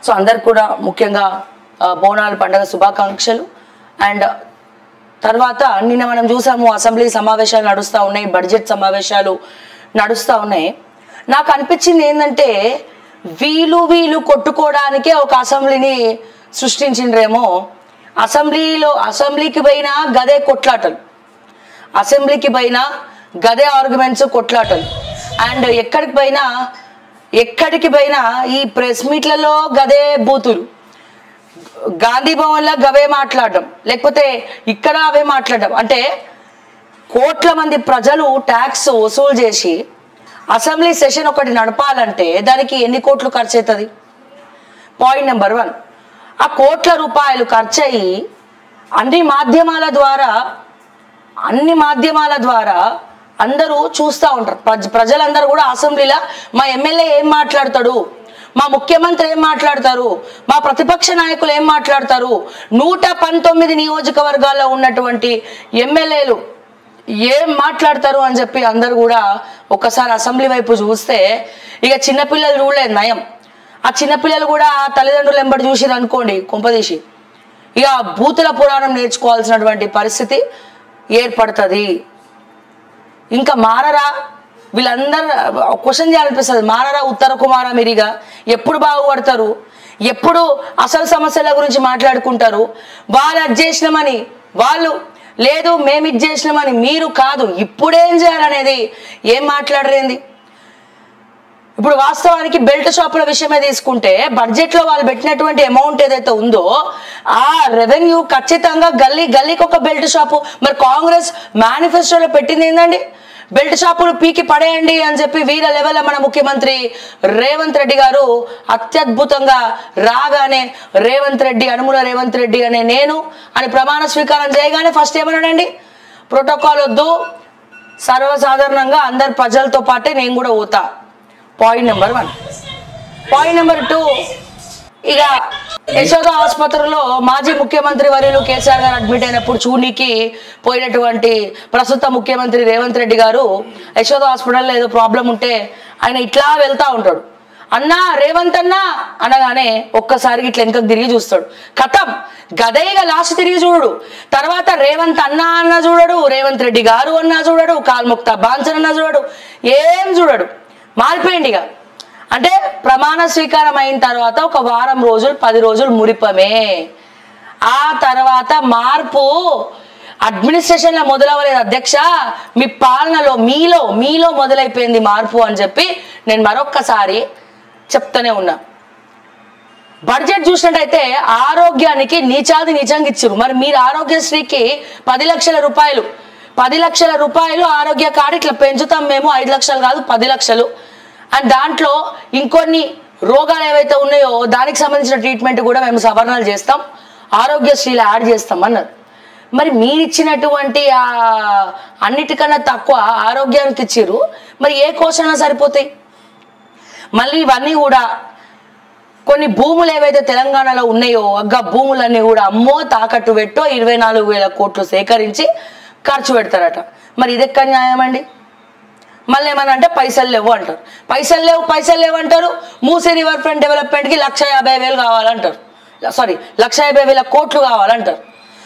So అందరికి కూడా ముఖ్యంగా ఆ, బోనాల పండుగ శుభాకాంక్షలు అండ్ తర్వాత నిన్న మనం చూసాము అసెంబ్లీ సమావేశాలు నడుస్తూ ఉన్నాయి బడ్జెట్ సమావేశాలు నడుస్తూ ఉన్నాయి నాకు అనిపించింది ఏంటంటే వీలు వీలు కొట్టుకోవడానికే ఒక అసెంబ్లీని సృష్టించిండ్రేమో అసెంబ్లీలో అసెంబ్లీకి పోయినా గదే కొట్లాటలు అసెంబ్లీకి పోయినా గదే ఆర్గ్యుమెంట్స్ కొట్లాటలు అండ్ ఎక్కడికి పోయినా ఎక్కడికి పోయినా ఈ ప్రెస్ మీట్లలో గదే బూతులు గాంధీ భవన్లో గవే మాట్లాడడం లేకపోతే ఇక్కడ అవే మాట్లాడడం అంటే కోట్ల మంది ప్రజలు ట్యాక్స్ వసూలు చేసి అసెంబ్లీ సెషన్ ఒకటి నడపాలంటే దానికి ఎన్ని కోట్లు ఖర్చు అవుతుంది పాయింట్ నెంబర్ వన్ ఆ కోట్ల రూపాయలు ఖర్చు అయ్యి అన్ని మాధ్యమాల ద్వారా అన్ని మాధ్యమాల ద్వారా అందరూ చూస్తూ ఉంటారు ప్రజ ప్రజలందరూ కూడా అసెంబ్లీలో మా ఎమ్మెల్యే ఏం మాట్లాడతాడు మా ముఖ్యమంత్రి ఏం మాట్లాడతారు మా ప్రతిపక్ష నాయకులు ఏం మాట్లాడతారు నూట పంతొమ్మిది నియోజకవర్గాల్లో ఉన్నటువంటి ఎమ్మెల్యేలు ఏం మాట్లాడతారు అని చెప్పి అందరూ కూడా ఒక్కసారి అసెంబ్లీ వైపు చూస్తే ఇక చిన్నపిల్లలు చూడలేదు నయం ఆ చిన్నపిల్లలు కూడా ఆ తల్లిదండ్రులు ఎంబడి చూసిరు అనుకోండి కుంపదీసి ఇక భూతుల పురాణం నేర్చుకోవాల్సినటువంటి పరిస్థితి ఏర్పడుతుంది ఇంకా మారరా వీళ్ళందరూ క్వశ్చన్ చేయాలనిపిస్తుంది మారరా ఉత్తర కుమార మిరిగా ఎప్పుడు బాగుపడతారు ఎప్పుడు అసలు సమస్యల గురించి మాట్లాడుకుంటారు వాళ్ళు అది చేసినామని వాళ్ళు లేదు మేము ఇది చేసినామని మీరు కాదు ఇప్పుడేం చేయాలనేది ఏం మాట్లాడరేంది ఇప్పుడు వాస్తవానికి బెల్ట్ షాపుల విషయమే తీసుకుంటే బడ్జెట్ లో వాళ్ళు పెట్టినటువంటి అమౌంట్ ఏదైతే ఉందో ఆ రెవెన్యూ ఖచ్చితంగా గల్లీ గల్లీకి ఒక బెల్ట్ షాపు మరి కాంగ్రెస్ మేనిఫెస్టోలో పెట్టింది ఏందండి బెల్ట్ షాపులు పీకి పడేయండి అని చెప్పి వీర లెవెల్ మన ముఖ్యమంత్రి రేవంత్ రెడ్డి గారు అత్యద్భుతంగా రాగానే రేవంత్ రెడ్డి అనుముల రేవంత్ రెడ్డి అనే నేను అని ప్రమాణ స్వీకారం చేయగానే ఫస్ట్ ఏమన్నాడండి ప్రోటోకాల్ వద్దు సర్వసాధారణంగా అందరు ప్రజలతో పాటే నేను కూడా పోతా point number one point number two ఇక యశోద ఆసుపత్రిలో మాజీ ముఖ్యమంత్రి వర్యులు కేసీఆర్ గారు అడ్మిట్ అయినప్పుడు చూనికి పోయినటువంటి ప్రస్తుత ముఖ్యమంత్రి రేవంత్ రెడ్డి గారు యశోద హాస్పిటల్లో ఏదో ప్రాబ్లం ఉంటే ఆయన ఇట్లా వెళ్తా ఉంటాడు అన్నా రేవంత్ అన్నా అనగానే ఒక్కసారికి ఇట్లా వెనకకు తిరిగి చూస్తాడు కథం గదైగా లాస్ట్ తిరిగి చూడడు తర్వాత రేవంత్ అన్నా అన్న చూడడు రేవంత్ రెడ్డి గారు అన్నా చూడడు కాల్ముక్త బాన్సన్ అన్నా చూడడు ఏం చూడడు మారిపోయింది ఇక అంటే ప్రమాణ స్వీకారం అయిన తర్వాత ఒక వారం రోజులు పది రోజులు మురిపమే ఆ తర్వాత మార్పు అడ్మినిస్ట్రేషన్ లో మొదలవ్వలేదు అధ్యక్ష మీ పాలనలో మీలో మీలో మొదలైపోయింది మార్పు అని చెప్పి నేను మరొక్కసారి చెప్తూనే ఉన్నా బడ్జెట్ చూసినట్టయితే ఆరోగ్యానికి నీచాది నిజంగా ఇచ్చారు మరి మీరు ఆరోగ్యశ్రీకి పది లక్షల రూపాయలు పది లక్షల రూపాయలు ఆరోగ్య కార్డు ఇట్లా పెంచుతాం మేము ఐదు లక్షలు కాదు పది లక్షలు అండ్ దాంట్లో ఇంకొన్ని రోగాలు ఏవైతే ఉన్నాయో దానికి సంబంధించిన ట్రీట్మెంట్ కూడా మేము సవరణలు చేస్తాం ఆరోగ్యశ్రీలో యాడ్ చేస్తాం అన్నారు మరి మీరు ఇచ్చినటువంటి ఆ అన్నిటికన్నా తక్కువ ఆరోగ్యానికి ఇచ్చిర్రు మరి ఏ కోసమైనా సరిపోతాయి మళ్ళీ ఇవన్నీ కూడా కొన్ని భూములు ఏవైతే తెలంగాణలో ఉన్నాయో అగ్గ భూములన్నీ కూడా అమ్మో తాకట్టు పెట్టో ఇరవై నాలుగు వేల కోట్లు సేకరించి ఖర్చు పెడతారట మరి ఇది ఎక్కడ న్యాయం అండి మళ్ళీ ఏమన్నా అంటే పైసలు లేవు అంటారు పైసలు లేవు పైసలు లేవు అంటారు మూసీ రివర్ ఫ్రంట్ డెవలప్మెంట్కి లక్ష యాభై వేలు కావాలంటారు సారీ లక్ష యాభై వేల కోట్లు కావాలంటారు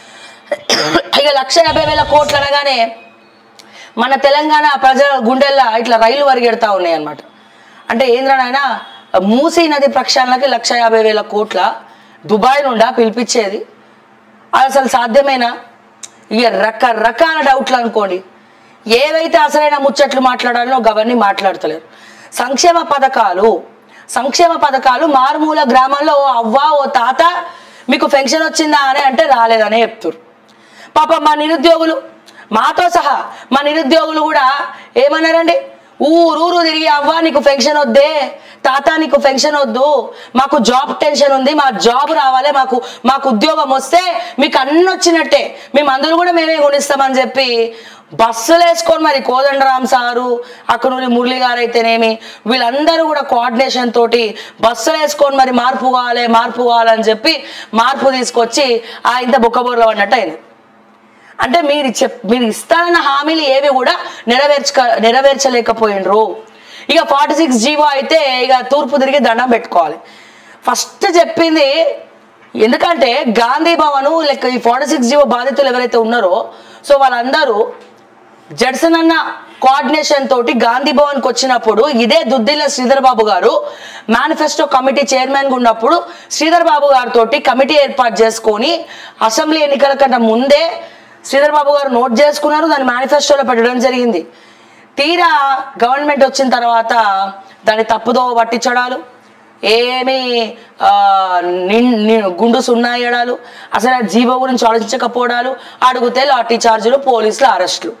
ఇక లక్ష యాభై వేల కోట్లు అనగానే మన తెలంగాణ ప్రజల గుండెల్లో ఇట్లా రైలు వరిగెడతా ఉన్నాయి అన్నమాట అంటే ఏంద్రనైనా మూసీ నది ప్రక్షాళనకి లక్ష యాభై వేల కోట్ల దుబాయ్ నుండా పిలిపించేది అది అసలు సాధ్యమేనా ఇక రకరకాల డౌట్లు అనుకోండి ఏవైతే అసలైన ముచ్చట్లు మాట్లాడాలో అవన్నీ మాట్లాడతలేరు సంక్షేమ పథకాలు సంక్షేమ పథకాలు మారుమూల గ్రామాల్లో ఓ అవ్వ ఓ తాత మీకు పెన్షన్ వచ్చిందా అని అంటే రాలేదనే చెప్తున్నారు పాప మా నిరుద్యోగులు మాతో సహా మా నిరుద్యోగులు కూడా ఏమన్నారండి ఊరూరు తిరిగి అవ్వా నీకు పెన్షన్ వద్దే తాత నీకు పెన్షన్ వద్దు మాకు జాబ్ టెన్షన్ ఉంది మా జాబ్ రావాలి మాకు మాకు ఉద్యోగం వస్తే మీకు అన్ని వచ్చినట్టే మేము అందరూ కూడా మేమే కొనిస్తామని చెప్పి బస్సులు వేసుకొని మరి కోదండరామ్ సారు అక్కడూరి మురళి గారు అయితేనేమి వీళ్ళందరూ కూడా కోఆర్డినేషన్ తోటి బస్సులు వేసుకొని మరి మార్పు కావాలి మార్పు కావాలని చెప్పి మార్పు తీసుకొచ్చి ఆ ఇంత బుక్కబోర్లో పడినట్టు అయింది అంటే మీరు చెప్ మీరు ఇస్తానన్న హామీలు ఏవి కూడా నెరవేర్చక నెరవేర్చలేకపోయినరు ఇక ఫార్టీ సిక్స్ జీవో అయితే ఇక తూర్పు తిరిగి దండం పెట్టుకోవాలి ఫస్ట్ చెప్పింది ఎందుకంటే గాంధీ భవన్ లెక్క ఈ ఫార్టీ సిక్స్ జీవో బాధితులు ఎవరైతే ఉన్నారో సో వాళ్ళందరూ జడ్సన్ అన్న కోఆర్డినేషన్ తోటి గాంధీ భవన్కి వచ్చినప్పుడు ఇదే దుద్దిల్ల శ్రీధర్ బాబు గారు మేనిఫెస్టో కమిటీ చైర్మన్ గా ఉన్నప్పుడు శ్రీధర్ బాబు గారితో కమిటీ ఏర్పాటు చేసుకొని అసెంబ్లీ ఎన్నికల కన్నా ముందే శ్రీధర్ బాబు గారు నోట్ చేసుకున్నారు దాన్ని మేనిఫెస్టోలో పెట్టడం జరిగింది తీరా గవర్నమెంట్ వచ్చిన తర్వాత దాన్ని తప్పుదో పట్టించడాలు ఏమి ఆ, నిన్- ని- గుండు సున్నాయడాలు అసలు ఆ జీవో గురించి ఆలోచించకపోవడాలు అడిగితే లాఠీ చార్జీలు పోలీసుల అరెస్టులు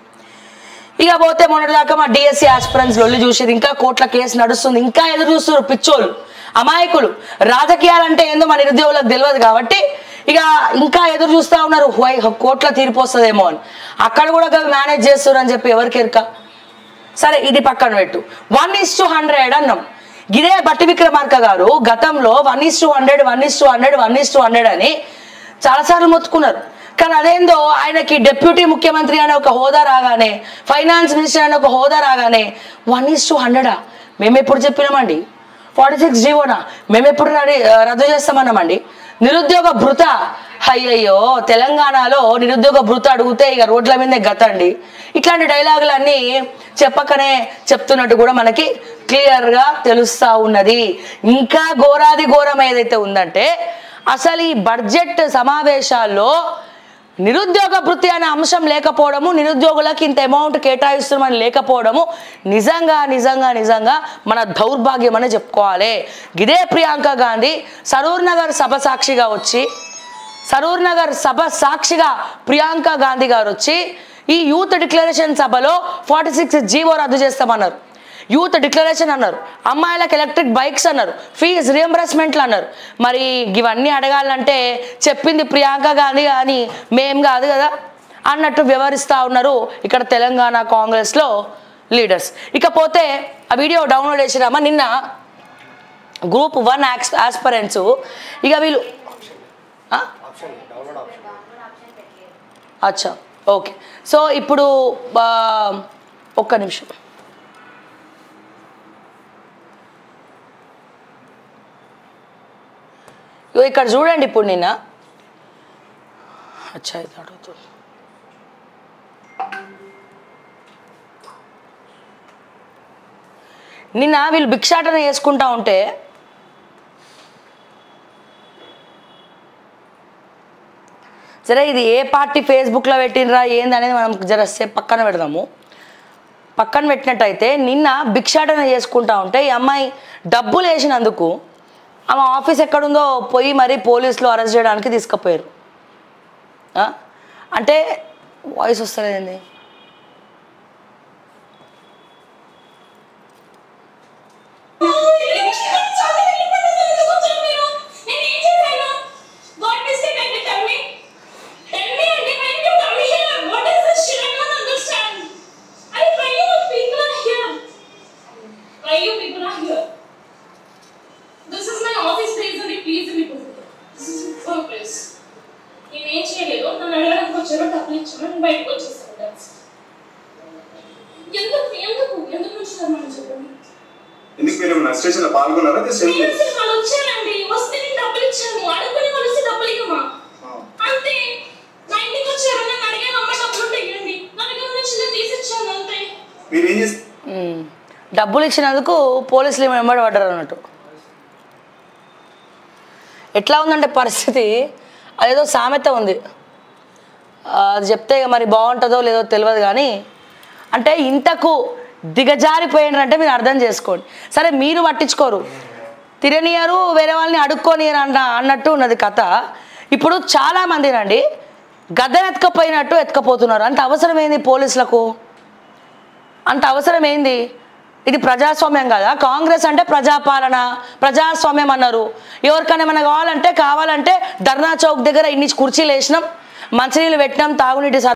ఇక పోతే మొన్నటిదాకా మా డిఎస్సి ఆస్పిరెంట్స్ లొల్లి చూసేది ఇంకా కోర్టుల కేసు నడుస్తుంది ఇంకా ఎదురు చూస్తున్నారు పిచ్చోళ్ళు అమాయకులు రాజకీయాలంటే ఏందో మన నిరుద్యోగులకు తెలియదు కాబట్టి ఇక ఇంకా ఎదురు చూస్తా ఉన్నారు హువై కోర్టులో తీర్పు వస్తుందేమో అని అక్కడ కూడా మేనేజ్ చేస్తారు అని చెప్పి ఎవరికి ఎరక సరే ఇది పక్కన పెట్టు వన్ ఇస్ టు హండ్రెడ్ అన్నాం ఇదే బట్టి విక్రమార్క గారు గతంలో one is to hundred one is to hundred one is to hundred అని చాలాసార్లు మొత్తుకున్నారు కానీ అదేందో ఆయనకి డెప్యూటీ ముఖ్యమంత్రి అనే ఒక హోదా రాగానే ఫైనాన్స్ మినిస్టర్ అనే ఒక హోదా రాగానే వన్ ఇస్ టు హండ్రెడా మేము ఎప్పుడు చెప్పినామండి ఫార్టీ సిక్స్ జీవోనా మేము ఎప్పుడు రెడీ రద్దు చేస్తామన్నామండి నిరుద్యోగ భృత అయ్యయ్యో తెలంగాణలో నిరుద్యోగ భృత అడిగితే ఇక రోడ్ల మీదే గతండి ఇట్లాంటి డైలాగులన్నీ చెప్పకనే చెప్తున్నట్టు కూడా మనకి క్లియర్గా తెలుస్తా ఉన్నది ఇంకా ఘోరాది ఘోరం ఏదైతే ఉందంటే అసలు ఈ బడ్జెట్ సమావేశాల్లో నిరుద్యోగ భృతి అనే అంశం లేకపోవడము నిరుద్యోగులకు ఇంత అమౌంట్ కేటాయిస్తున్నామని లేకపోవడము నిజంగా నిజంగా నిజంగా మన దౌర్భాగ్యం అని చెప్పుకోవాలి ఇదే ప్రియాంక గాంధీ సరూర్ నగర్ సభ సాక్షిగా వచ్చి సరూర్ నగర్ సభ సాక్షిగా ప్రియాంక గాంధీ గారు వచ్చి ఈ యూత్ డిక్లరేషన్ సభలో ఫార్టీ సిక్స్ జీవో రద్దు చేస్తామన్నారు యూత్ డిక్లరేషన్ అన్నారు అమ్మాయిలకు ఎలక్ట్రిక్ బైక్స్ అన్నారు ఫీజ్ రియంబర్స్మెంట్లు అన్నారు మరి ఇవన్నీ అడగాలంటే చెప్పింది ప్రియాంక గాంధీ కానీ మేం కాదు కదా అన్నట్టు వ్యవహరిస్తూ ఉన్నారు ఇక్కడ తెలంగాణ కాంగ్రెస్లో లీడర్స్ ఇకపోతే ఆ వీడియో డౌన్లోడ్ చేసిరామా నిన్న గ్రూప్ వన్ యాక్స్ ఆస్పరెంట్స్ ఇక వీళ్ళు ఆ? అచ్చా ఓకే సో ఇప్పుడు ఆ, ఒక్క నిమిషం ఇగో ఇక్కడ చూడండి ఇప్పుడు నిన్న అచ్చా ఇది అడుగుతుంది నిన్న వీళ్ళు భిక్షాటన చేసుకుంటా ఉంటే సరే ఇది ఏ పార్టీ ఫేస్బుక్లో పెట్టినరా ఏంది అనేది మనం జర సేపు పక్కన పెడదాము పక్కన పెట్టినట్టయితే నిన్న భిక్షాటన చేసుకుంటా ఉంటే ఈ అమ్మాయి డబ్బులు వేసినందుకు ఆమె ఆఫీస్ ఎక్కడుందో పోయి మరీ పోలీసులు అరెస్ట్ చేయడానికి తీసుకుపోయారు ఆ? అంటే వాయిస్ వస్తలేదండి This is my office place and please be This is my place. నేనేం చేయలేదు నన్ను అడగడానికి వచ్చారో డబ్బులు ఇచ్చాను నేను బయటకు వచ్చేసాను that's it. ఎందుకు ఎందుకు ఎందుకు వచ్చారు చెప్పండి ఎందుకు మీరు నా స్టేషన్ లో పాల్గొన్నారా జస్ట్ నేను అసలు వాళ్ళు వచ్చారండి వస్తే నేను డబ్బులు ఇచ్చాను అడుగుని వాళ్ళు వస్తే డబ్బులు ఇవ్వమా అంతే నా ఇంటికి వచ్చారు నన్ను అడిగాను అమ్మ డబ్బులు ఉంటే ఇవ్వండి నా దగ్గర నుంచి నేను తీసిచ్చాను అంతే మీరు ఏం చేస్తారు ఉమ్. డబ్బులు ఇచ్చినందుకు పోలీసులు ఏమో వెంబడి పడ్డారు అన్నట్టు ఎట్లా ఉందంటే పరిస్థితి అదేదో సామెత ఉంది ఆ, అది చెప్తే ఇక మరి బాగుంటుందో లేదో తెలియదు కానీ అంటే ఇంతకు దిగజారిపోయినారంటే మీరు అర్థం చేసుకోండి సరే మీరు పట్టించుకోరు తిరనియరు వేరే వాళ్ళని అడుక్కోనియరు అన్న అన్నట్టు ఉన్నది కథ ఇప్పుడు చాలా మందినండి గద్దెను ఎత్తుకపోయినట్టు ఎత్తుకపోతున్నారు అంత అవసరం ఏంది పోలీసులకు అంత అవసరం ఏంది ఇది ప్రజాస్వామ్యం కదా కాంగ్రెస్ అంటే ప్రజాపాలన ప్రజాస్వామ్యం అన్నారు ఎవరికైనా ఏమైనా కావాలంటే కావాలంటే ధర్నా చౌక్ దగ్గర ఇన్ని కుర్చీలు వేసినాం మంచినీళ్ళు పెట్టినాం తాగునీటి సరఫరా